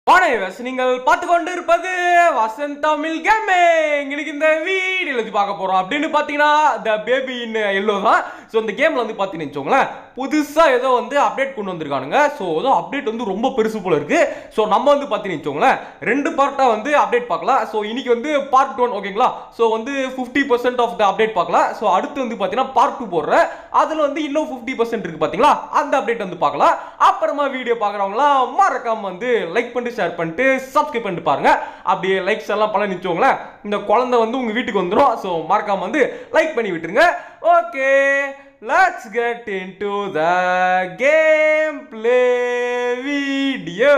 வானேவஸ் நீங்கள் பார்த்து கொண்டு இருப்பது வசந்த் தமிழ் கேமிங் இன்னைக்கு இந்த வீடியோல வச்சு பார்க்க போறோம் அப்படின்னு பார்த்தீங்கன்னா த பேபி இன் எல்லோ தான் ஸோ இந்த கேம்ல வந்து பார்த்தீங்கன்னு வச்சுக்கோங்களேன் புதுசா ஏதோ வந்து அப்டேட் கொண்டு வந்திருக்கானுங்க ஸோ ஏதோ அப்டேட் வந்து ரொம்ப பெருசு போல இருக்கு ஸோ நம்ம வந்து பார்த்தீங்கன்னு வச்சுக்கோங்களேன் ரெண்டு பார்ட்டா வந்து அப்டேட் பார்க்கலாம் ஸோ இன்னைக்கு வந்து பார்ட் ஒன் ஓகேங்களா ஸோ வந்து fifty percent of the update பார்க்கலாம் ஸோ அடுத்து வந்து பார்த்தீங்கன்னா பார்ட் டூ போடுறேன் அதில் வந்து இன்னும் ஃபிஃப்டி பர்சன்ட் இருக்கு பார்த்தீங்களா அந்த அப்டேட் வந்து பார்க்கலாம் அப்புறமா வீடியோ பார்க்குறவங்களாம் மறக்காம வந்து லைக் பண்ணிட்டு ஷேர் பண்ணிட்டு சப்ஸ்கிரைப் பண்ணிட்டு பாருங்க அப்படியே லைக்ஸ் எல்லாம் பல நிச்சோங்களேன் இந்த குழந்தை வந்து உங்க வீட்டுக்கு வந்துடும் ஸோ மறக்காம வந்து லைக் பண்ணி விட்டுருங்க okay let's get into the game play video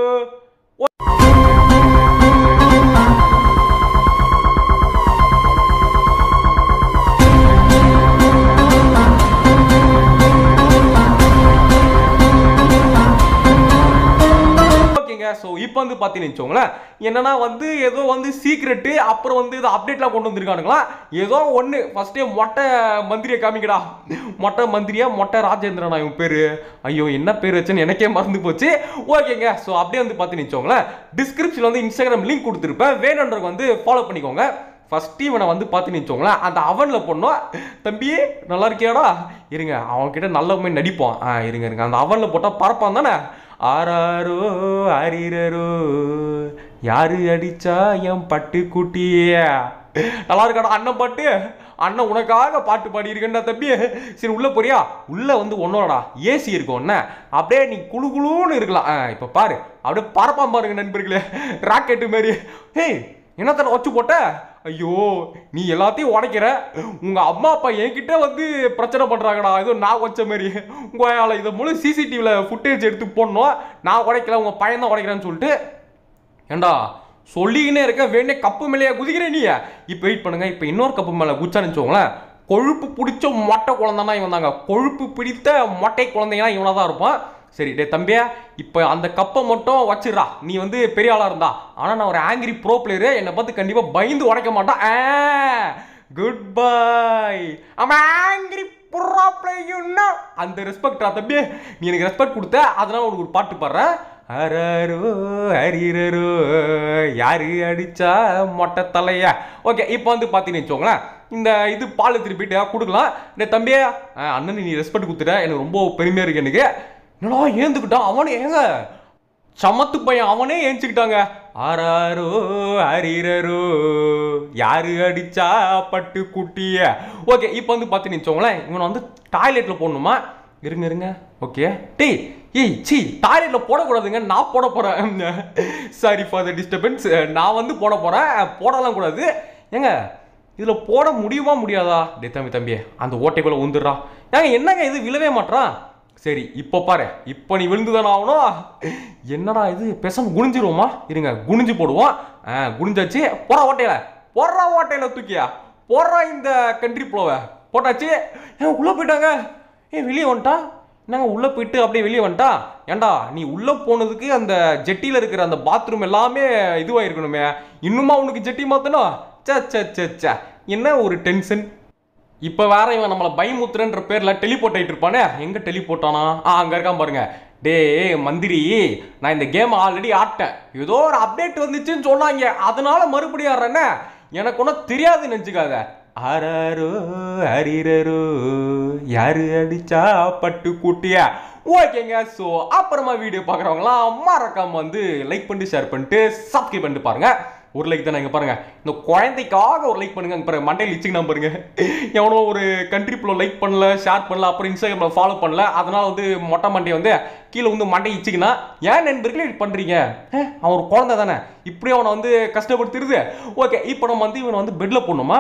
ஓகேங்க ஸோ இப்போ வந்து பார்த்தீங்கன்னு வச்சுக்கோங்களேன் என்னன்னா வந்து ஏதோ வந்து சீக்ரெட்டு அப்புறம் வந்து இது அப்டேட்லாம் கொண்டு வந்திருக்கானுங்களா ஏதோ ஒன்று ஃபர்ஸ்டே மொட்டை மந்திரியை காமிக்கடா மொட்டை மந்திரியா மொட்டை ராஜேந்திரனா இவன் பேர் ஐயோ என்ன பேர் வச்சுன்னு எனக்கே மறந்து போச்சு ஓகேங்க ஸோ அப்படியே வந்து பார்த்தீங்கன்னு வச்சுக்கோங்களேன் டிஸ்கிரிப்ஷனில் வந்து இன்ஸ்டாகிராம் லிங்க் கொடுத்துருப்பேன் வேணுன்றவங்க வந்து ஃபாலோ பண்ணிக்கோங்க ஃபர்ஸ்ட் இவனை வந்து பார்த்துன்னு வச்சோங்களேன் அந்த அவனில் பொண்ணோம் தம்பி நல்லா இருக்கியாடா இருங்க அவன்கிட்ட நல்ல மாதிரி நடிப்போம் ஆ இருங்க இருங்க அந்த அவனில் போட்டால் பறப்பான் தானே ஆராரோ அரிரரோ யாரு அடிச்சா என் பட்டு குட்டியே நல்லா இருக்காடா அண்ணன் பாட்டு அண்ணன் உனக்காக பாட்டு பாடி இருக்கேன்டா தம்பி சரி உள்ள போறியா உள்ள வந்து ஒன்னோடா ஏசி இருக்கும் என்ன அப்படியே நீ குளு குளுன்னு இருக்கலாம் ஆ, இப்ப பாரு அப்படியே பறப்பான் பாருங்க நண்பர்களே ராக்கெட்டு மாதிரி ஹேய் என்னத்தட வச்சு போட்ட ஐயோ நீ எல்லாத்தையும் உடைக்கிற உங்க அம்மா அப்பா என்கிட்ட வந்து பிரச்சனை பண்றாங்கடா ஏதோ நான் வச்ச மாதிரி உங்க ஆளை இதை முழு சிசிடிவில ஃபுட்டேஜ் எடுத்து போடணும் நான் உடைக்கல உங்க பையன் தான் உடைக்கிறேன்னு சொல்லிட்டு ஏண்டா சொல்லிக்கினே இருக்க வேணே கப்பு மேலேயே குதிக்கிற நீ இப்போ வெயிட் பண்ணுங்க இப்போ இன்னொரு கப்பு மேலே குச்சான்னு வச்சுக்கோங்களேன் கொழுப்பு பிடிச்ச மொட்டை குழந்தைனா இவன் தாங்க கொழுப்பு பிடித்த மொட்டை குழந்தைங்கன்னா இவனா தான் இருப்பான் சரி டே தம்பியா இப்போ அந்த கப்பை மட்டும் வச்சிடுறா நீ வந்து பெரிய ஆளா இருந்தா ஆனா நான் ஒரு ஆங்கிரி ப்ரோ பிளேயரு என்னை பார்த்து கண்டிப்பா பயந்து உடைக்க மாட்டான் குட் பை அவன் ஆங்கிரி ப்ரோ பிளேயர்னா அந்த ரெஸ்பெக்டா தம்பி நீ எனக்கு ரெஸ்பெக்ட் கொடுத்த அதனால உனக்கு ஒரு பாட்டு பாடுறேன் அரரோ ஹரிரரோ யாரு அடிச்சா மொட்டை தலையா ஓகே இப்போ வந்து பார்த்தீங்கன்னு வச்சுக்கோங்களேன் இந்த இது பால் திருப்பிட்டு கொடுக்கலாம் இந்த தம்பியே ஆ, அண்ணன் நீ ரெஸ்பெக்ட் கொடுத்துட்ட எனக்கு ரொம்ப பெருமையா இருக்கு எனக்கு என்னடா ஏந்துக்கிட்டான் அவனே ஏங்க சமத்து பையன் அவனே ஏஞ்சுக்கிட்டாங்க ஆராரோ ஹரிரரோ யாரு அடிச்சா பட்டு குட்டிய ஓகே இப்போ வந்து பார்த்தீங்கன்னு வச்சுக்கோங்களேன் இவனை வந்து டாய்லெட்டில் போடணுமா இருங்க இருங்க ஓகே டேய் ஏய் சி டாய்லெட்ல போடக்கூடாதுங்க நான் போட போறேன் சாரி ஃபார் த டிஸ்டர்பன்ஸ் நான் வந்து போட போறேன் போடலாம் கூடாது ஏங்க இதுல போட முடியுமா முடியாதா டே தம்பி தம்பி அந்த ஓட்டைக்குள்ள உந்துடுறா ஏங்க என்னங்க இது விழவே மாட்றான் சரி இப்போ பாரு இப்போ நீ விழுந்துதானே ஆகணும் என்னடா இது பேசாம குனிஞ்சிருவோமா இருங்க குனிஞ்சு போடுவோம் ஆ குனிஞ்சாச்சு போற ஓட்டையில போடுறா ஓட்டையில தூக்கியா போடுறா இந்த கண்ட்ரி ப்ளோவ போட்டாச்சு ஏன் உள்ள போயிட்டாங்க ஏன் வெளியே வந்துட்டான் என்னங்க உள்ள போயிட்டு அப்படியே வெளியே வந்துட்டான் ஏன்டா நீ உள்ள போனதுக்கு அந்த ஜெட்டியில இருக்கிற அந்த பாத்ரூம் எல்லாமே இதுவாயிருக்கணுமே இன்னுமா உனக்கு ஜெட்டி மாத்தணும் சே சே சே சே என்ன ஒரு டென்ஷன் இப்போ வேற இவன் நம்மளை பயமுத்துறன்ற பேர்ல டெலிபோர்ட் ஆயிட்டு இருப்பானே எங்க டெலிபோர்ட் ஆனா ஆ அங்க இருக்கான் பாருங்க டேய் மந்திரி நான் இந்த கேம் ஆல்ரெடி ஆட்டேன் ஏதோ ஒரு அப்டேட் வந்துச்சுன்னு சொன்னாங்க அதனால மறுபடியும் ஆடுறேன்னு எனக்கு ஒன்றும் தெரியாதுன்னு நினச்சிக்காத அரரோ ஹரிரரோ யாரு அடிச்சா பட்டு கூட்டியா ஓகேங்க ஸோ அப்புறமா வீடியோ பார்க்குறவங்களாம் மறக்காம வந்து லைக் பண்ணிட்டு ஷேர் பண்ணிட்டு சப்ஸ்கிரைப் பண்ணிட்டு பாருங்க ஒரு லைக் தானே இங்க பாருங்க இந்த குழந்தைக்காக ஒரு லைக் பண்ணுங்க இங்க பாருங்க மண்டையில் இச்சுக்கு பாருங்க எவனோ ஒரு கண்ட்ரி ப்ளோ லைக் பண்ணல ஷேர் பண்ணல அப்புறம் இன்ஸ்டாகிராம்ல ஃபாலோ பண்ணல அதனால வந்து மொட்டை மண்டை வந்து கீழே வந்து மண்டை இச்சுக்குனா ஏன் நண்பர்களே இப்படி பண்றீங்க ஹே, அவன் ஒரு குழந்தை தானே இப்படி அவனை வந்து கஷ்டப்படுத்திடுது ஓகே இப்போ நம்ம வந்து இவனை வந்து பெட்ல போடணுமா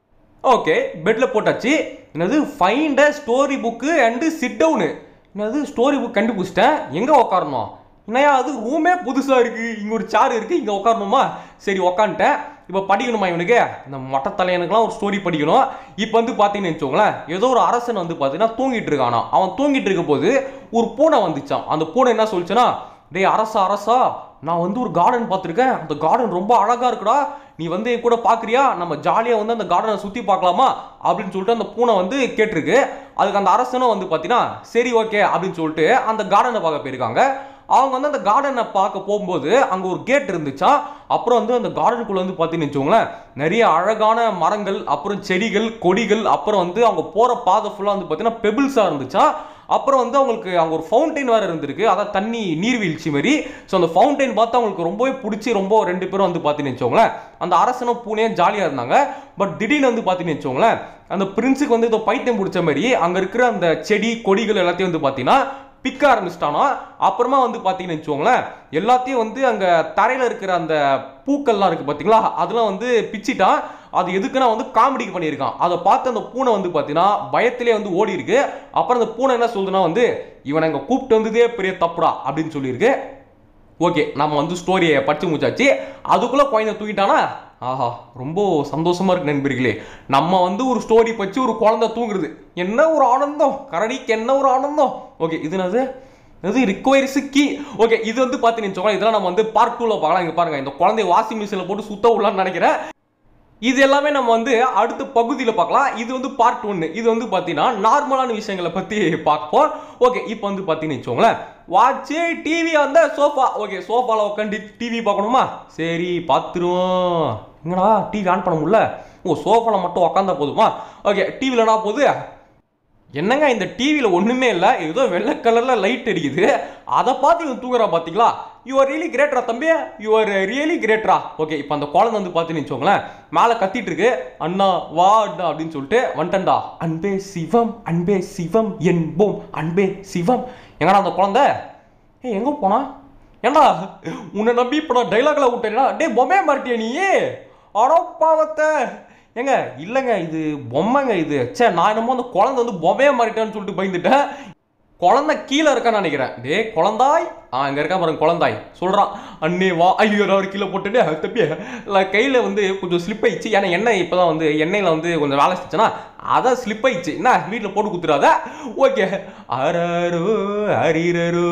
ஓகே பெட்ல போட்டாச்சு என்னது find story book and sit down என்னது ஸ்டோரி புக் கண்டுபிடிச்சிட்டேன் எங்கே உக்காரணும் என்னையா அது ரூமே புதுசாக இருக்கு இங்கே ஒரு சேர் இருக்கு இங்கே உட்காரணுமா சரி உக்காந்துட்டேன் இப்போ படிக்கணுமா இவனுக்கு இந்த மொட்டை தலையனுக்குலாம் ஒரு ஸ்டோரி படிக்கணும் இப்போ வந்து பார்த்தீங்கன்னு வச்சுக்கோங்களேன் ஏதோ ஒரு அரசன் வந்து பார்த்தீங்கன்னா தூங்கிட்டு இருக்கானா அவன் தூங்கிட்டு இருக்க போது ஒரு பூனை வந்துச்சான் அந்த பூனை என்ன சொல்லுச்சுன்னா டேய் அரசா அரசா நான் வந்து ஒரு கார்டன் பார்த்துருக்கேன் அந்த கார்டன் ரொம்ப அழகா இருக்குடா நீ வந்து என் கூட பார்க்குறியா நம்ம ஜாலியாக வந்து அந்த கார்டனை சுற்றி பார்க்கலாமா அப்படின்னு சொல்லிட்டு அந்த பூனை வந்து கேட்டிருக்கு அதுக்கு அந்த அரசனும் வந்து பார்த்தீங்கன்னா சரி ஓகே அப்படின்னு சொல்லிட்டு அந்த கார்டனை பார்க்க போயிருக்காங்க அவங்க வந்து அந்த கார்டனை பார்க்க போகும்போது அங்கே ஒரு கேட் இருந்துச்சா அப்புறம் வந்து அந்த கார்டனுக்குள்ள வந்து பார்த்தீங்கன்னு வச்சுக்கோங்களேன் நிறைய அழகான மரங்கள் அப்புறம் செடிகள் கொடிகள் அப்புறம் வந்து அவங்க போகிற பாதை ஃபுல்லாக வந்து பார்த்தீங்கன்னா பெபிள்ஸாக இருந்துச்சா அப்புறம் வந்து அவங்களுக்கு அங்கே ஒரு ஃபவுண்டைன் வேறு இருந்திருக்கு அதான் தண்ணி நீர்வீழ்ச்சி மாதிரி ஸோ அந்த ஃபவுண்டைன் பார்த்து அவங்களுக்கு ரொம்பவே பிடிச்சி ரொம்ப ரெண்டு பேரும் வந்து பார்த்தீங்கன்னு வச்சுக்கோங்களேன் அந்த அரசனும் பூனையும் ஜாலியாக இருந்தாங்க பட் திடீர்னு வந்து பார்த்தீங்கன்னு வச்சுக்கோங்களேன் அந்த பிரின்ஸுக்கு வந்து ஏதோ பைத்தியம் பிடிச்ச மாதிரி அங்கே இருக்கிற அந்த செடி கொடிகள் எல்லாத்தையும் வந்து பார்த்தீங்கன்னா பிக்க ஆரம்பிச்சிட்டானோ அப்புறமா வந்து பார்த்தீங்கன்னு வச்சுக்கோங்களேன் எல்லாத்தையும் வந்து அங்கே தரையில் இருக்கிற அந்த பூக்கள்லாம் இருக்குது பார்த்தீங்களா அதெல்லாம் வந்து பிச்சிட்டான் அது எதுக்குன்னா வந்து காமெடிக்கு பண்ணியிருக்கான் அதை பார்த்து அந்த பூனை வந்து பார்த்தீங்கன்னா பயத்திலே வந்து ஓடி இருக்கு அப்புறம் அந்த பூனை என்ன சொல்லுதுன்னா வந்து இவனை இங்கே கூப்பிட்டு வந்ததே பெரிய தப்புடா அப்படின்னு சொல்லியிருக்கு ஓகே நம்ம வந்து ஸ்டோரியை படிச்சு முடிச்சாச்சு அதுக்குள்ள குழந்தை தூக்கிட்டானா ஆஹா ரொம்ப சந்தோஷமா இருக்கு நண்பர்களே நம்ம வந்து ஒரு ஸ்டோரி பச்சு ஒரு குழந்தை தூங்குறது என்ன ஒரு ஆனந்தம் கரடிக்கு என்ன ஒரு ஆனந்தம் ஓகே இது என்னது இது ரிக்வயர்ஸ் கீ ஓகே இது வந்து பார்த்தீங்கன்னு இதெல்லாம் நம்ம வந்து பார்ட் டூவில் பார்க்கலாம் இங்கே பாருங்க இந்த குழந்தைய வாஷிங் மிஷினில் போட்டு சுத்த விடலான்னு நினைக்கிறேன் இது எல்லாமே நம்ம வந்து அடுத்த பகுதியில் பார்க்கலாம் இது வந்து பார்ட் ஒன்று இது வந்து பார்த்தீங்கன்னா நார்மலான விஷயங்களை பற்றி பார்ப்போம் ஓகே இப்போ வந்து பார்த்தீங்கன்னு வச்சுக்கோங்களேன் வாட்சு டிவி அந்த சோஃபா ஓகே சோஃபாவில் உட்காந்து டிவி பார்க்கணுமா சரி பார்த்துருவோம் எங்கடா டிவி ஆன் பண்ண முடியல ஓ சோஃபாவில் மட்டும் உட்காந்தா போதுமா ஓகே டிவியில் என்ன போகுது என்னங்க இந்த டிவியில் ஒன்றுமே இல்லை ஏதோ வெள்ளை கலரில் லைட் அடிக்குது அதை பார்த்து இவன் தூங்குறா பார்த்தீங்களா யூ ஆர் ரியலி கிரேட்ரா தம்பி யூ ஆர் ரியலி கிரேட்ரா ஓகே இப்போ அந்த குழந்தை வந்து பார்த்துன்னு வச்சுக்கோங்களேன் மேலே கத்திட்டு இருக்கு அண்ணா வா அண்ணா அப்படின்னு சொல்லிட்டு வந்துட்டா அன்பே சிவம் அன்பே சிவம் என்போம் அன்பே சிவம் எங்கடா அந்த குழந்தை ஏய் எங்கே போனா ஏண்டா உன்னை நம்பி இப்போ நான் டைலாக்ல விட்டேன்னா டேய் பொம்மையை மாட்டியா நீ அடோ பாவத்தை ஏங்க இல்லைங்க இது பொம்மைங்க இது ச்சே நான் என்னமோ அந்த குழந்தை வந்து பொம்மையை மாறிட்டான்னு சொல்லிட்டு பயந்துட்டேன் குழந்தை கீழே இருக்கான்னு நினைக்கிறேன் டே குழந்தாய் ஆ இங்க இருக்கா பாருங்க குழந்தாய் சொல்றான் அண்ணே வா ஐயோ அவர் கீழே போட்டுட்டு தப்பி இல்லை கையில் வந்து கொஞ்சம் ஸ்லிப் ஆயிடுச்சு ஏன்னா எண்ணெய் இப்போ தான் வந்து எண்ணெயில் வந்து கொஞ்சம் வேலை செஞ்சுன்னா அதான் ஸ்லிப் ஆயிடுச்சு என்ன வீட்டில் போட்டு குத்துறாத ஓகே அரரோ அரிரரோ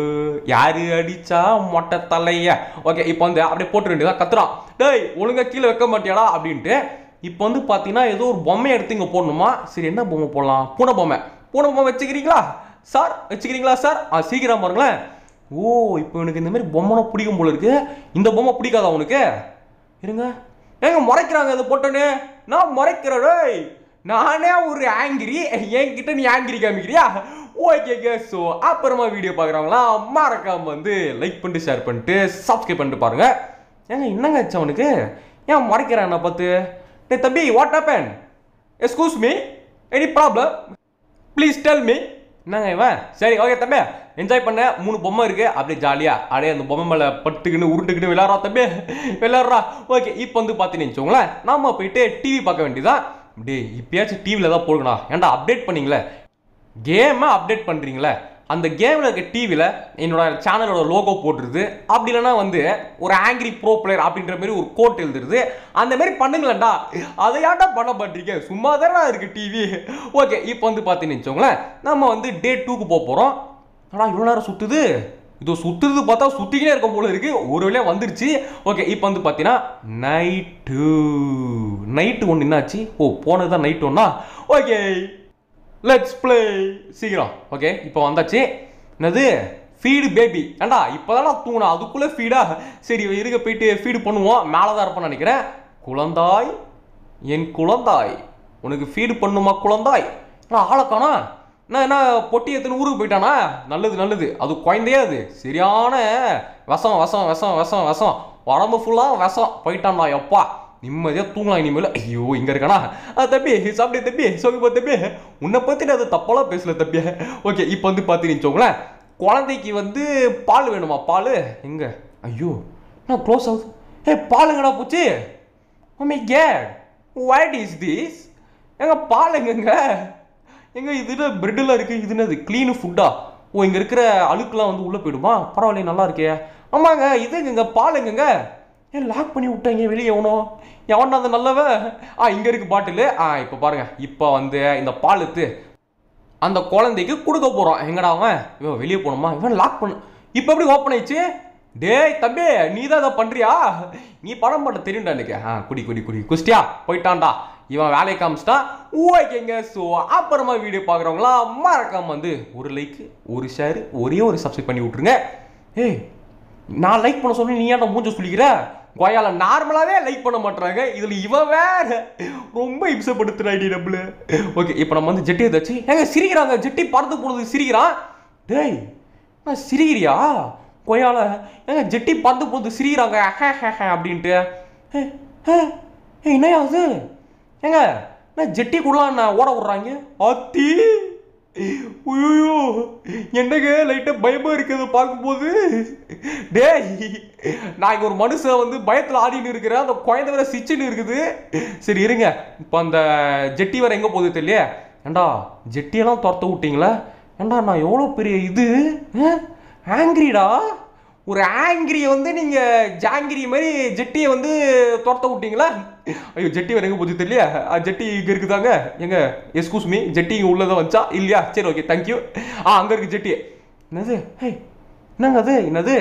யாரு அடிச்சா மொட்டை தலைய ஓகே இப்போ வந்து அப்படியே போட்டு வேண்டியதான் கத்துறான் டேய் ஒழுங்கா கீழே வைக்க மாட்டியாடா அப்படின்ட்டு இப்போ வந்து பார்த்தீங்கன்னா ஏதோ ஒரு பொம்மையை எடுத்து இங்கே போடணுமா சரி என்ன பொம்மை போடலாம் பூனை பொம்மை பூனை பொம்மை வச்சுக்கிறீங்களா சார் வச்சுக்கிறீங்களா சார் ஆ சீக்கிரம் பாருங்களேன் ஓ இப்போ எனக்கு இந்த மாதிரி பொம்மை பிடிக்கும் போல இருக்கு இந்த பொம்மை பிடிக்காதா உனக்கு இருங்க ஏங்க முறைக்கிறாங்க இதை போட்டோன்னு நான் முறைக்கிறேன் டேய். நானே ஒரு ஆங்கிரி என்கிட்ட நீ ஆங்கிரி காமிக்கிறியா ஓகேங்க ஸோ அப்புறமா வீடியோ பார்க்குறவங்களாம் மறக்காம வந்து லைக் பண்ணிட்டு ஷேர் பண்ணிட்டு சப்ஸ்கிரைப் பண்ணிட்டு பாருங்க ஏங்க என்னங்க ஆச்சு அவனுக்கு ஏன் முறைக்கிறான் என்னை பார்த்து டேய் தம்பி what happen excuse me any problem please tell me என்னங்க இவன் சரி ஓகே தம்பி என்ஜாய் பண்ண மூணு பொம்மை இருக்கு அப்படியே ஜாலியா அப்படியே அந்த பொம்மை மேலே பட்டுக்கின்னு உருட்டுக்கிட்டு விளையாடுறா தம்பி விளையாடுறா ஓகே இப்போ வந்து பார்த்தீங்கன்னு வச்சுக்கோங்களேன் நாம போயிட்டு டிவி பார்க்க வேண்டியதான் அப்படியே இப்பயாச்சும் டிவியில் தான் போடுங்கண்ணா ஏன்டா அப்டேட் பண்ணீங்களே கேமை அப்டேட் பண்ணுறீங்களே அந்த கேமில் இருக்க டிவியில் என்னோட சேனலோட லோகோ போட்டுருது அப்படி இல்லைன்னா வந்து ஒரு ஆங்கிரி ப்ரோ பிளேயர் அப்படின்ற மாதிரி ஒரு கோட் எழுதுருது அந்த மாதிரி பண்ணுங்களேன்டா அதை ஏன்டா பண்ண மாட்டீங்க சும்மா தானே இருக்கு டிவி ஓகே இப்போ வந்து பார்த்தீங்கன்னு வச்சுக்கோங்களேன் நம்ம வந்து டே டூக்கு போக போகிறோம் ஆனால் இவ்வளோ நேரம் சுற்றுது இதோ சுற்றுறது பார்த்தா சுற்றிக்கிட்டே இருக்கும் போல இருக்கு ஒரு வழியா வந்துருச்சு ஓகே இப்போ வந்து பார்த்தீங்கன்னா நைட்டு நைட்டு ஒன்று என்னாச்சு ஓ போனது தான் நைட் ஒன்றா ஓகே லெட்ஸ் ப்ளே சீக்கிரம் ஓகே இப்போ வந்தாச்சு என்னது ஃபீடு பேபி ஏண்டா இப்போதானா தூங்கினா அதுக்குள்ளே ஃபீடா சரி இருக்க போயிட்டு ஃபீடு பண்ணுவோம் மேலே தான் இருப்பேன்னு நினைக்கிறேன் குழந்தாய் என் குழந்தாய் உனக்கு ஃபீடு பண்ணுமா குழந்தாய் நான் ஆளை காணா நான் என்ன பொட்டி எத்தனை ஊருக்கு போயிட்டானா நல்லது நல்லது அது குழந்தையே அது சரியான விஷம் விஷம் விஷம் விஷம் விஷம் உடம்பு ஃபுல்லாக விஷம் போயிட்டான்டா எப்பா நிம்மதியாக தூங்கலாம் இனிமேல் ஐயோ இங்கே இருக்கானா ஆ தம்பி சாப்பிட்டே தம்பி சோகிப்பா தம்பி உன்னை பற்றி நான் அது தப்பாலாம் பேசல தம்பி ஓகே இப்போ வந்து பார்த்தீங்கன்னு வச்சுக்கோங்களேன் குழந்தைக்கு வந்து பால் வேணுமா பால் எங்கே ஐயோ நான் க்ளோஸ் ஆகுது ஏ பால் எங்கடா போச்சு oh my god what is this எங்க பால் எங்கங்க எங்க இதுல பிரெட்டில் இருக்கு இது என்னது க்ளீன் ஃபுட்டா ஓ இங்க இருக்கிற அழுக்குலாம் வந்து உள்ள போயிடுமா பரவாயில்லையே நல்லா இருக்கே ஆமாங்க இது எங்கங்க பால் எங்கங்க ஏன் லாக் பண்ணி விட்டாங்க வெளியே எவனோ எவனா அந்த நல்லவன் ஆ இங்க இருக்கு பாட்டிலு ஆ இப்போ பாருங்க இப்போ வந்து இந்த பால் எடுத்து அந்த குழந்தைக்கு கொடுக்க போறோம் எங்கடா அவன் இவன் வெளியே போகணுமா இவன் லாக் பண்ணு இப்போ எப்படி ஓப்பன் ஆயிடுச்சு டேய் தம்பி நீ தான் இதை பண்றியா நீ படம் பண்ண தெரியும்டா எனக்கு ஆ குடி குடி குடி குஸ்டியா போயிட்டான்டா இவன் வேலையை காமிச்சிட்டான் ஓகேங்க ஸோ அப்புறமா வீடியோ பார்க்குறவங்களாம் மறக்காம வந்து ஒரு லைக் ஒரு ஷேர் ஒரே ஒரு சப்ஸ்கிரைப் பண்ணி விட்ருங்க ஏய் நான் லைக் பண்ண சொல்லி நீ ஏன்டா மூஞ்ச சொல்லிக்கிற கொயால நார்மலாவே லைக் பண்ண மாட்டாங்க இதுல இவ வேற ரொம்ப இம்சப்படுத்துறாடி நம்மள ஓகே இப்போ நம்ம வந்து ஜெட்டி வச்சு ஏங்க சிரிக்கிறாங்க ஜெட்டி பறந்து போனது சிரிக்கிறான் டேய் நான் சிரிக்கிறியா கொயால ஏங்க ஜெட்டி பறந்து போனது சிரிக்கிறாங்க ஹே ஹே ஹே அப்படின்ட்டு ஏ, ஏ, ஏய், என்னய்யா அது ஏங்க நான் ஜெட்டிக்குள்ள நான் ஓட விட்றாங்க அத்தி ஐயோ என்னங்க லைட்டா பயமா இருக்குது பார்க்கும்போது டேய் நான் இங்க ஒரு மனுஷன் வந்து பயத்துல ஆடின்னு இருக்கிறேன் அந்த குழந்தை வேற சிச்சுன்னு இருக்குது சரி இருங்க இப்போ அந்த ஜெட்டி வேற எங்க போகுது தெரியல ஏண்டா ஜெட்டியெல்லாம் துரத்த விட்டீங்களா ஏண்டா நான் எவ்வளோ பெரிய இது ஆங்கிரிடா ஒரு ஆங்கிரியை வந்து நீங்க ஜாங்கிரி மாதிரி ஜெட்டியை வந்து துரத்த விட்டீங்களா ஐயோ ஜெட்டி வேற எங்க போச்சு தெரியல ஜெட்டி இங்க இருக்குதாங்க எங்க எஸ்கூஸ் மீ ஜெட்டி இங்க உள்ளதான் வச்சா இல்லையா சரி ஓகே தேங்க்யூ ஆ அங்க இருக்கு ஜெட்டி என்னது ஹே என்னங்க அது என்னது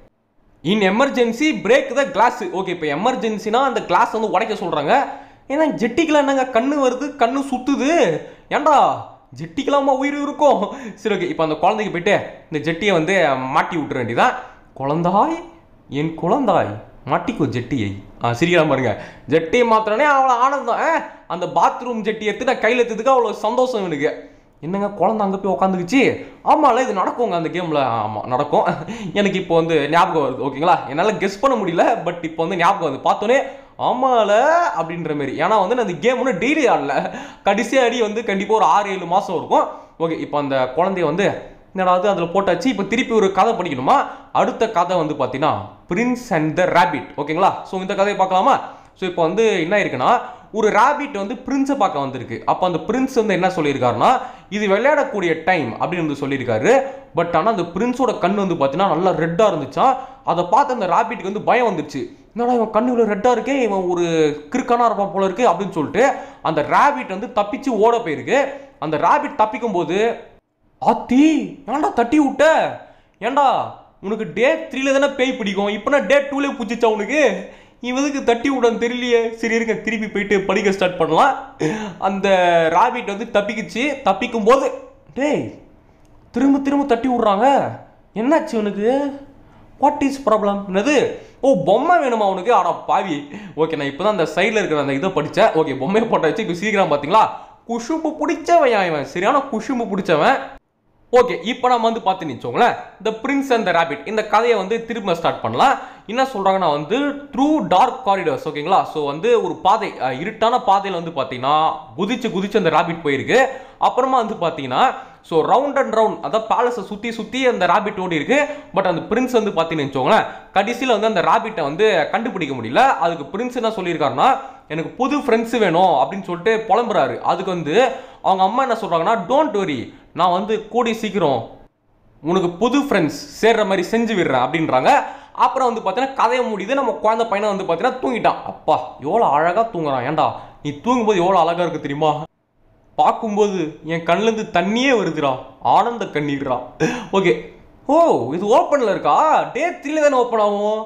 in emergency break the glass okay இப்போ எமர்ஜென்சினா அந்த கிளாஸ் வந்து உடைக்க சொல்றாங்க ஏன்னா ஜெட்டிக்கெல்லாம் என்னங்க கண்ணு வருது கண்ணு சுத்துது ஏன்டா ஜெட்டிக்கெல்லாமா உயிர் இருக்கும் சரி ஓகே இப்போ அந்த குழந்தைக்கு போயிட்டு இந்த ஜெட்டியை வந்து மாட்டி விட்டுற வேண்டியதான் குழந்தாய் என் குழந்தாய் மாட்டிக்கோ ஜெட்டியை ஆ சிரிக்கலாம் பாருங்க ஜெட்டியை மாத்திரனே அவ்வளோ ஆனந்தம் ஆ, அந்த பாத்ரூம் ஜெட்டி எடுத்து நான் கையில் எடுத்ததுக்கு அவ்வளோ சந்தோஷம் எனக்கு என்னங்க குழந்தை அங்கே போய் உக்காந்துக்குச்சு ஆமாம்ல இது நடக்குங்க அந்த கேமில் ஆமாம் நடக்கும் எனக்கு இப்போ வந்து ஞாபகம் வருது ஓகேங்களா என்னால் கெஸ் பண்ண முடியல பட் இப்போ வந்து ஞாபகம் வருது பார்த்தோன்னே ஆமால அப்படின்ற மாதிரி ஏன்னா வந்து நான் இந்த கேம் ஒன்று டெய்லி ஆடல கடைசி அடி வந்து கண்டிப்பாக ஒரு ஆறு ஏழு மாதம் இருக்கும் ஓகே இப்போ அந்த குழந்தைய வந்து என்னடா அது அதில் போட்டாச்சு இப்போ திருப்பி ஒரு கதை படிக்கணுமா அடுத்த கதை வந்து பார்த்தீங்கன்னா பிரின்ஸ் அண்ட் த ரேபிட் ஓகேங்களா ஸோ இந்த கதையை பார்க்கலாமா ஸோ இப்போ வந்து என்ன இருக்குன்னா ஒரு ரேபிட் வந்து பிரின்ஸை பார்க்க வந்திருக்கு அப்போ அந்த பிரின்ஸ் வந்து என்ன சொல்லியிருக்காருன்னா இது விளையாடக்கூடிய டைம் அப்படின்னு வந்து சொல்லியிருக்காரு பட் ஆனால் அந்த பிரின்ஸோட கண் வந்து பார்த்தீங்கன்னா நல்லா ரெட்டாக இருந்துச்சா அதை பார்த்து அந்த ரேபிட்க்கு வந்து பயம் வந்துருச்சு என்னடா இவன் கண்ணு இவ்வளோ ரெட்டாக இருக்கே இவன் ஒரு கிறுக்கனா இருப்பான் போல இருக்கு அப்படின்னு சொல்லிட்டு அந்த ரேபிட் வந்து தப்பிச்சு ஓட போயிருக்கு அந்த ரேபிட் தப்பிக்கும் போது ஆத்தி ஏன்டா தட்டி விட்ட ஏன்டா உனக்கு டே த்ரீல தானே பேய் பிடிக்கும் இப்போ நான் டே டூலே பிடிச்சிச்சா உனக்கு இவனுக்கு தட்டி விடன்னு தெரியலையே சரி இருங்க திருப்பி போயிட்டு படிக்க ஸ்டார்ட் பண்ணலாம் அந்த ராபிட் வந்து தப்பிக்குச்சு தப்பிக்கும் போது டேய் திரும்ப திரும்ப தட்டி விட்றாங்க என்னாச்சு உனக்கு வாட் இஸ் ப்ராப்ளம் என்னது ஓ பொம்மை வேணுமா உனக்கு ஆடா பாவி ஓகே நான் இப்போ தான் அந்த சைடில் இருக்கிற அந்த இதை படித்தேன் ஓகே பொம்மையை போட்ட வச்சு இப்போ சீக்கிரம் பார்த்தீங்களா குஷும்பு பிடிச்சவன் இவன் சரியான குஷும்பு பிடிச்சவன் ஓகே இப்போ நம்ம வந்து பார்த்து நிச்சோங்களேன் the prince and the rabbit இந்த கதையை வந்து திரும்ப ஸ்டார்ட் பண்ணலாம் என்ன சொல்றாங்கன்னா வந்து த்ரூ டார்க் காரிடர்ஸ் ஓகேங்களா ஸோ வந்து ஒரு பாதை அஹ், இருட்டான பாதையில் வந்து பார்த்தீங்கன்னா குதிச்சு குதிச்சு அந்த ரேபிட் போயிருக்கு அப்புறமா வந்து பார்த்தீங்கன்னா ஸோ ரவுண்ட் அண்ட் ரவுண்ட் அதான் பேலஸை சுற்றி சுற்றி அந்த ராபிட் ஓடி இருக்கு பட் அந்த பிரின்ஸ் வந்து பார்த்தீங்கன்னு வச்சுக்கோங்களேன் கடைசியில் வந்து அந்த ராபிட்டை வந்து கண்டுபிடிக்க முடியல அதுக்கு பிரின்ஸ் என்ன சொல்லியிருக்காருன்னா எனக்கு புது ஃப்ரெண்ட்ஸ் வேணும் அப்படின்னு சொல்லிட்டு புலம்புறாரு அதுக்கு வந்து அவங்க அம்மா என்ன சொல்றாங்கன்னா டோன்ட் வரி நான் வந்து கூடி சீக்கிரம் உனக்கு புது ஃப்ரெண்ட்ஸ் சேர்ற மாதிரி செஞ்சு விடுறேன் அப்படின்றாங்க அப்புறம் வந்து பார்த்தீங்கன்னா கதையை முடியுது நம்ம குழந்தை பையனை வந்து பார்த்தீங்கன்னா தூங்கிட்டான் அப்பா எவ்வளோ அழகாக தூங்குறான் ஏன்டா நீ தூங்கும்போது எவ்வளோ அழகாக இருக்கு தெரியுமா பார்க்கும்போது என் கண்ணுலேருந்து தண்ணியே வருதுடா ஆனந்த கண்ணீர்டா ஓகே ஓ இது ஓப்பனில் இருக்கா டே த்ரீல தானே ஓப்பன் ஆகும்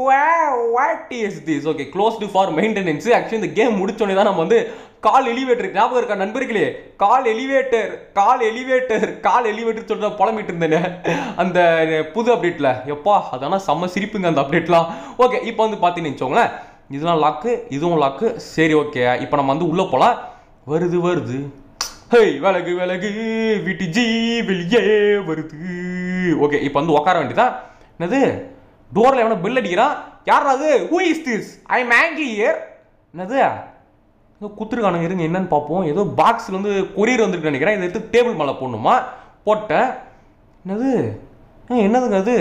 what is this okay closed for maintenance actually இந்த கேம் முடிச்சோடனே தான் நம்ம வந்து கால் எலிவேட்டர் ஞாபகம் இருக்கா நண்பர்களே call elevator call elevator call elevator சொல்லிட்டு புலம்பிட்டு இருந்தேனே அந்த புது அப்டேட்டில் எப்பா அதான செம்ம சிரிப்புங்க அந்த அப்டேட்லாம் ஓகே இப்போ வந்து பார்த்தீங்கன்னு வச்சுக்கோங்களேன் இதெல்லாம் லாக்கு இதுவும் லாக்கு சரி ஓகே இப்போ நம்ம வந்து உள்ளே போகலாம் வருது வருது ஹேய் விலகு விலகு வீட்டு ஜீ வெளியே வருது ஓகே இப்போ வந்து உட்கார வேண்டியதா என்னது டோரில் எவனோ பில் அடிக்கிறான் யாரா அது who is this I am Angie ear என்னது ஏதோ குத்துருக்கானுங்க இருங்க என்னன்னு பார்ப்போம் ஏதோ பாக்ஸில் வந்து கொரியர் வந்துருக்கு நினைக்கிறேன் இதை எடுத்து டேபிள் மேலே போடணுமா போட்டேன் என்னது ஆ, என்னதுங்க அது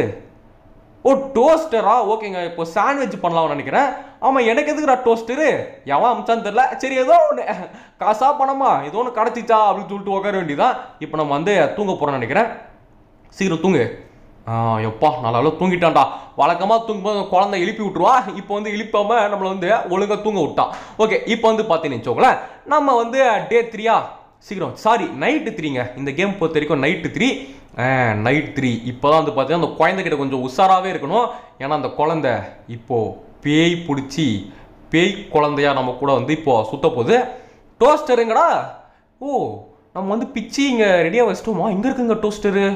ஓ டோஸ்டரா ஓகேங்க இப்போ சாண்ட்விச் பண்ணலாம்னு நினைக்கிறேன் ஆமாம் எனக்கு எதுக்குடா டோஸ்டரு எவன் அமிச்சான்னு தெரில சரி ஏதோ ஒன்று காசா பணமா ஏதோ ஒன்று கிடச்சிச்சா அப்படின்னு சொல்லிட்டு உட்கார வேண்டியதான் இப்போ நம்ம வந்து தூங்க போகிறோம்னு நினைக்கிறேன் சீக்கிரம் தூங்கு ஆ எப்பா நல்லா தூங்கிட்டான்டா வழக்கமாக தூங்கும்போது அந்த குழந்தை எழுப்பி விட்டுருவா இப்போ வந்து எழுப்பாம நம்மளை வந்து ஒழுங்காக தூங்க விட்டான் ஓகே இப்போ வந்து பார்த்தீங்கன்னு வச்சுக்கோங்களேன் நம்ம வந்து டே த்ரீயா சீக்கிரம் சாரி நைட்டு த்ரீங்க இந்த கேம் பொறுத்த வரைக்கும் நைட்டு த்ரீ நைட் த்ரீ இப்போ தான் வந்து பார்த்தீங்கன்னா அந்த குழந்தைகிட்ட கொஞ்சம் உஷாராகவே இருக்கணும் ஏன்னா அந்த குழந்தை இப்போ பேய் பிடிச்சி பேய் குழந்தையா நம்ம கூட வந்து இப்போ சுத்த போகுது டோஸ்டருங்கடா ஓ நம்ம வந்து பிச்சு இங்கே ரெடியாக வச்சிட்டோமா இங்கே இருக்குங்க டோஸ்டரு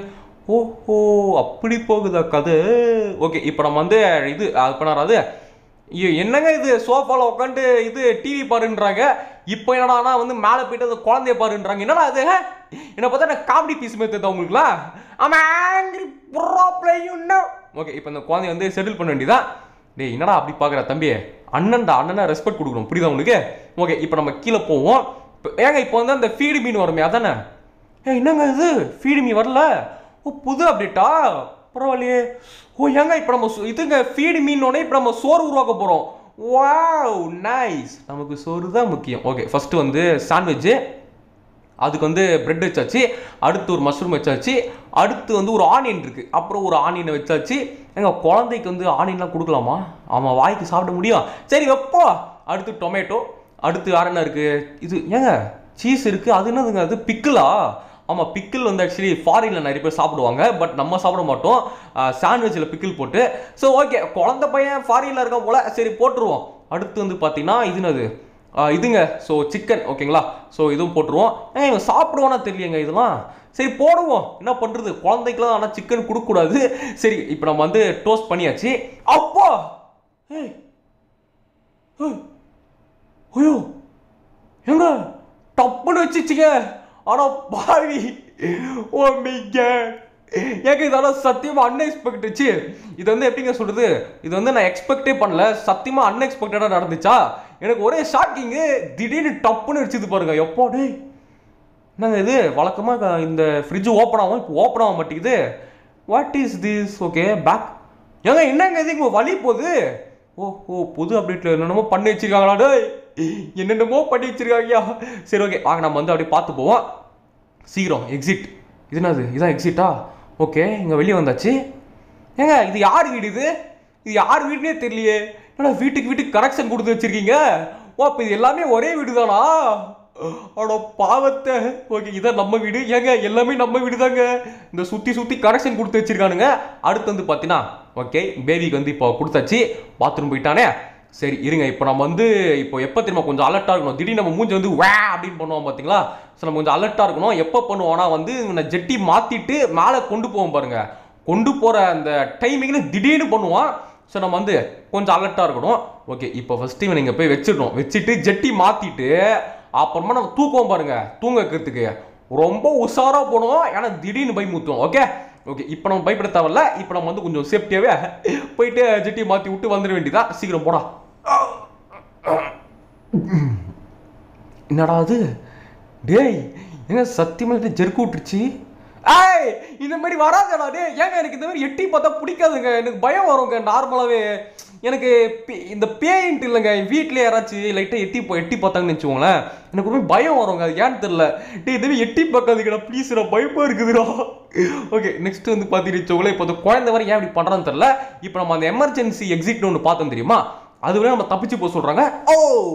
ஓஹோ அப்படி போகுதா கதை ஓகே இப்போ நம்ம வந்து இது அது பண்ணாராது ஐயோ என்னங்க இது சோஃபால உட்காந்து இது டிவி பாருன்றாங்க இப்போ என்னடானா வந்து மேலே போயிட்டு அந்த குழந்தைய பாருன்றாங்க என்னடா அது என்ன பார்த்தா எனக்கு காமெடி பீஸ் மாதிரி தெரியுதா உங்களுக்குலாம் ஆமா ஆங்கிரி ப்ரோ பிளேயும் ஓகே இப்போ இந்த குழந்தைய வந்து செட்டில் பண்ண வேண்டியதா டேய் என்னடா அப்படி பார்க்குற தம்பி அண்ணன்டா அண்ணனை ரெஸ்பெக்ட் கொடுக்கணும் புரியுதா உங்களுக்கு ஓகே இப்போ நம்ம கீழே போவோம் இப்போ ஏங்க இப்போ வந்து அந்த ஃபீடு மீன் வருமே அதானே ஏ என்னங்க இது ஃபீடு மீ வரல ஓ புது அப்டேட்டா பரவாயில்லையே ஓ ஏங்க இப்போ நம்ம சோ- இதுங்க ஃபீடு மீனோடனே இப்போ நம்ம சோறு உருவாக்க போகிறோம் வாவ் நைஸ் நமக்கு சோறு தான் முக்கியம் ஓகே ஃபஸ்ட்டு வந்து சாண்ட்விட்ஜு அதுக்கு வந்து பிரெட் வச்சாச்சு அடுத்து ஒரு மஷ்ரூம் வச்சாச்சு அடுத்து வந்து ஒரு ஆனியன் இருக்கு அப்புறம் ஒரு ஆனியனை வச்சாச்சு எங்க குழந்தைக்கு வந்து ஆனியன்லாம் கொடுக்கலாமா ஆமாம் வாய்க்கு சாப்பிட முடியும் சரி வைப்போ அடுத்து டொமேட்டோ அடுத்து வேற என்ன இருக்கு இது ஏங்க சீஸ் இருக்கு அது என்னதுங்க அது பிக்கிளா ஆமாம் பிக்கிள் வந்து ஆக்சுவலி ஃபாரினில் நிறைய பேர் சாப்பிடுவாங்க பட் நம்ம சாப்பிட மாட்டோம் சாண்ட்விச்சில் பிக்கிள் போட்டு ஸோ ஓகே குழந்தை பையன் ஃபாரினில் இருக்க போல சரி போட்டுருவோம் அடுத்து வந்து பார்த்தீங்கன்னா இது என்னது ஆ, இதுங்க ஸோ சிக்கன் ஓகேங்களா ஸோ இதுவும் போட்டுருவோம் ஏன் இவன் சாப்பிடுவானா தெரியலையங்க இதெல்லாம் சரி போடுவோம் என்ன பண்ணுறது குழந்தைக்கெல்லாம் ஆனால் சிக்கன் கொடுக்கக்கூடாது சரி இப்போ நம்ம வந்து டோஸ்ட் பண்ணியாச்சு அப்பா ஏய் ஏய். ஐயோ எங்க டப்புன்னு வச்சுச்சுங்க ஆனா பாவி ஓ மிக ஏங்க இதெல்லாம் சத்தியமா அன்எக்ஸ்பெக்டச்சு இது வந்து எப்படிங்க சொல்றது இது வந்து நான் எக்ஸ்பெக்டே பண்ணல சத்தியமா அன்எக்ஸ்பெக்டடா நடந்துச்சா எனக்கு ஒரே ஷாக்கிங்கு திடீர்னு டப்புன்னு வச்சுது பாருங்க எப்போ டேய் என்னங்க இது வழக்கமாக இந்த ஃப்ரிட்ஜ் ஓப்பன் ஆகும் இப்போ ஓப்பன் ஆக மாட்டேங்குது what is this okay back ஏங்க என்னங்க இது இங்கே வழி போகுது ஓ ஓ புது அப்டேட்டில் என்னென்னமோ பண்ணி வச்சிருக்காங்களா டேய் என்னென்னமோ பண்ணி வச்சிருக்காங்கயா சரி ஓகே வாங்க நம்ம வந்து அப்படியே பார்த்து போவோம் சீக்கிரம் எக்ஸிட் இது என்னது இதான் எக்ஸிட்டா ஓகே இங்கே வெளியே வந்தாச்சு ஏங்க இது யார் வீடு இது இது யார் வீடுனே தெரியலையே என்னடா வீட்டுக்கு வீட்டுக்கு கனெக்ஷன் கொடுத்து வச்சிருக்கீங்க ஓ அப்போ இது எல்லாமே ஒரே வீடு தானா அட பாவத்தை ஓகே இதான் நம்ம வீடு ஏங்க எல்லாமே நம்ம வீடு தாங்க இந்த சுற்றி சுற்றி கனெக்ஷன் கொடுத்து வச்சிருக்கானுங்க அடுத்து வந்து பார்த்தீங்கன்னா ஓகே பேபிக்கு வந்து இப்போ கொடுத்தாச்சு பாத்ரூம் போயிட்டானே சரி இருங்க இப்போ நம்ம வந்து இப்போ எப்போ தெரியுமா கொஞ்சம் அலர்ட்டாக இருக்கணும் திடீர்னு நம்ம மூஞ்சி வந்து வே அப்படின்னு பண்ணுவோம் பார்த்தீங்களா ஸோ நம்ம கொஞ்சம் அலர்ட்டாக இருக்கணும் எப்போ பண்ணுவோம்னா வந்து நான் ஜெட்டி மாற்றிட்டு மேலே கொண்டு போவோம் பாருங்க கொண்டு போகிற அந்த டைமிங்கில் திடீர்னு பண்ணுவான் ஸோ நம்ம வந்து கொஞ்சம் அலர்ட்டாக இருக்கணும் ஓகே இப்போ ஃபஸ்ட்டு இவன் நீங்கள் போய் வச்சிடணும் வச்சுட்டு ஜெட்டி மாற்றிட்டு அப்புறமா நம்ம தூக்குவோம் பாருங்க தூங்க வைக்கிறதுக்கு ரொம்ப உஷாராக போனோம் ஏன்னா திடீர்னு பயமுத்துவோம் ஓகே ஓகே இப்போ நம்ம பயப்பட தேவையில்ல இப்போ நம்ம வந்து கொஞ்சம் சேஃப்டியாகவே போயிட்டு ஜெட்டி மாற்றி விட்டு வந்துட வேண்டியதா சீக்கிரம் போடா என்னடா அது டேய் என்ன சத்தியமா இது ஜெருக்கு விட்டுருச்சு ஏய் இந்த மாதிரி வராதடா டேய் ஏங்க எனக்கு இந்த மாதிரி எட்டி பார்த்தா பிடிக்காதுங்க எனக்கு பயம் வருங்க நார்மலாகவே எனக்கு பே- இந்த பேயின்ட்டு இல்லைங்க என் வீட்டில் யாராச்சும் லைட்டாக எட்டி போ எட்டி பார்த்தாங்கன்னு வச்சுக்கோங்களேன் எனக்கு ரொம்ப பயம் வருங்க அது ஏன்னு தெரில டேய் இதுவே எட்டி பார்க்காதீங்கடா ப்ளீஸ்டா பயமாக இருக்குதுடா ஓகே நெக்ஸ்ட் வந்து பார்த்தீங்கன்னு வச்சுக்கோங்களேன் இப்போ இந்த குழந்தை வரை ஏன் இப்படி பண்ணுறான்னு தெரில இப்போ நம்ம அந்த எமர்ஜென்சி எக்ஸிட்னு ஒன்று பார்த்தோம் தெரியுமா அது வரை நம்ம தப்பிச்சு போக சொல்கிறாங்க ஓ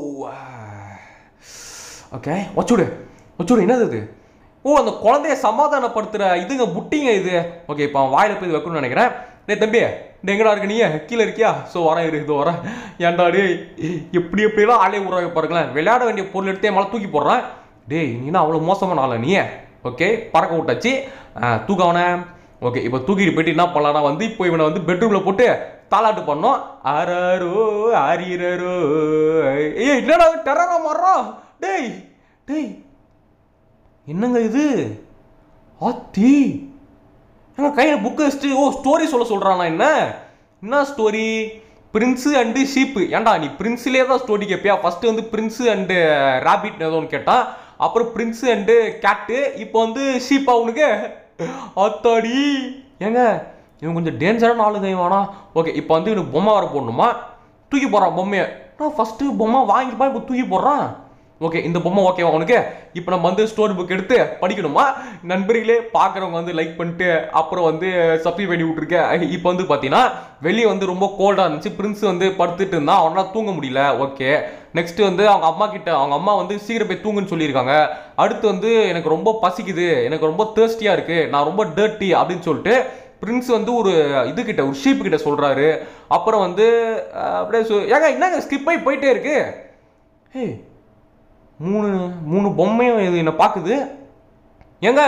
ஓகே வச்சுடு வச்சுடு என்னது இது ஓ அந்த குழந்தைய சமாதானப்படுத்துற இதுங்க புட்டிங்க இது ஓகே இப்போ அவன் வாயில போய் இது வைக்கணும்னு நினைக்கிறேன் டேய் தம்பி டேய் எங்கடா இருக்க நீ கீழே இருக்கியா ஸோ வரேன் இரு இதோ வரேன் ஏன்டா டேய் எப்படி எப்படிலாம் ஆளே உருவாக பாருங்களேன் விளையாட வேண்டிய பொருள் எடுத்தே மேலே தூக்கி போடுறேன் டேய் நீனா அவ்வளோ மோசமான ஆளா நீ ஓகே பறக்க விட்டாச்சு தூக்க அவனை ஓகே இப்போ தூக்கிட்டு போயிட்டு என்ன பண்ணலாம்னா வந்து இப்போ இவனை வந்து பெட்ரூமில் போட்டு தாலாட்டு பண்ணோம் ஆராரோ ஆரீரரோ ஏய் என்னடா டெரரா மாறுறான் டேய் டேய் என்னங்க இது ஆத்தி எங்க கையில் புக்கு வச்சுட்டு ஓ ஸ்டோரி சொல்ல சொல்கிறானா என்ன என்ன ஸ்டோரி பிரின்ஸு அண்டு ஷீப்பு ஏன்டா நீ பிரின்ஸ்லேயே தான் ஸ்டோரி கேட்பியா ஃபர்ஸ்ட் வந்து பிரின்ஸு அண்டு ரேபிட் ஏதோ ஒன்று கேட்டான் அப்புறம் பிரின்ஸு அண்டு கேட்டு இப்போ வந்து ஷீப் அவனுக்கு அத்தாடி ஏங்க இவன் கொஞ்சம் டேஞ்சரான ஆளுங்க இவனா ஓகே இப்போ வந்து இவனுக்கு பொம்மை வர போடணுமா தூக்கி போடுறான் பொம்மையை நான் ஃபஸ்ட்டு பொம்மை வாங்கிப்பா இப்போ தூக்கி போடுறான் ஓகே இந்த பொம்மை ஓகேவா உனக்கு இப்போ நம்ம வந்து ஸ்டோரி புக் எடுத்து படிக்கணுமா நண்பர்களே பார்க்குறவங்க வந்து லைக் பண்ணிட்டு அப்புறம் வந்து சப்ஸ்கிரைப் பண்ணி விட்ருக்கேன் இப்போ வந்து பார்த்தீங்கன்னா வெளியே வந்து ரொம்ப கோல்டாக இருந்துச்சு பிரின்ஸ் வந்து படுத்துட்டு இருந்தான் அவனால் தூங்க முடியல ஓகே நெக்ஸ்ட் வந்து அவங்க அம்மா கிட்ட அவங்க அம்மா வந்து சீக்கிரம் போய் தூங்குன்னு சொல்லியிருக்காங்க அடுத்து வந்து எனக்கு ரொம்ப பசிக்குது எனக்கு ரொம்ப தேர்ஸ்டியாக இருக்கு நான் ரொம்ப டர்ட்டி அப்படின்னு சொல்லிட்டு பிரின்ஸ் வந்து ஒரு இது கிட்ட ஒரு ஷீப் கிட்ட சொல்றாரு அப்புறம் வந்து அஹ், அப்படியே சொ- ஏங்க என்னங்க ஸ்கிப் ஆகி போயிட்டே இருக்கு ஹே மூணு மூணு பொம்மையும் இது என்ன பார்க்குது ஏங்க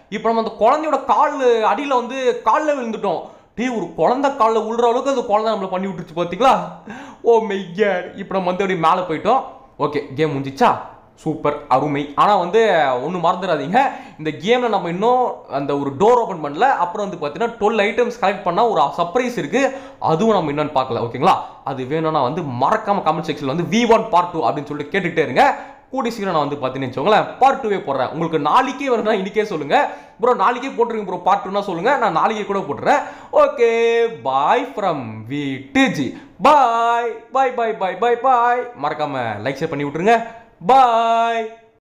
இப்போ நம்ம அந்த குழந்தையோட கால் அடியில் வந்து காலில் விழுந்துட்டோம் டேய் ஒரு குழந்தை காலில் விழுற அளவுக்கு அந்த குழந்தை நம்மளை பண்ணி விட்டுருச்சு பார்த்தீங்களா ஓ மெய்யா இப்போ நம்ம வந்து அப்படியே மேலே போயிட்டோம் ஓகே கேம் முடிஞ்சிச்சா சூப்பர் அருமை ஆனால் வந்து ஒன்று மறந்துடாதீங்க இந்த கேமில் நம்ம இன்னும் அந்த ஒரு டோர் ஓப்பன் பண்ணல அப்புறம் வந்து பார்த்தீங்கன்னா டுவெல் ஐட்டம்ஸ் கலெக்ட் பண்ணால் ஒரு சர்ப்ரைஸ் இருக்குது அதுவும் நம்ம என்னன்னு பார்க்கல ஓகேங்களா அது வேணும்னா வந்து மறக்காம கமெண்ட் செக்ஷனில் வந்து வி ஒன் பார்ட் டூ அப்படின்னு சொல்லிட்டு கேட்டுக்கிட்டே இருங்க கூடி சீக்கிரம் நான் வந்து பார்த்தீங்கன்னு வச்சுக்கோங்களேன் பார்ட் டூவே போடுறேன் உங்களுக்கு நாளைக்கே வேணும்னா இன்னைக்கே சொல்லுங்க ப்ரோ நாளைக்கே போட்டுருங்க ப்ரோ பார்ட் டூனா சொல்லுங்க நான் நாளைக்கே கூட போட்டுறேன் okay bye from V Digi bye bye bye bye bye bye மறக்காம லைக் ஷேர் பண்ணி விட்டுருங்க பாய்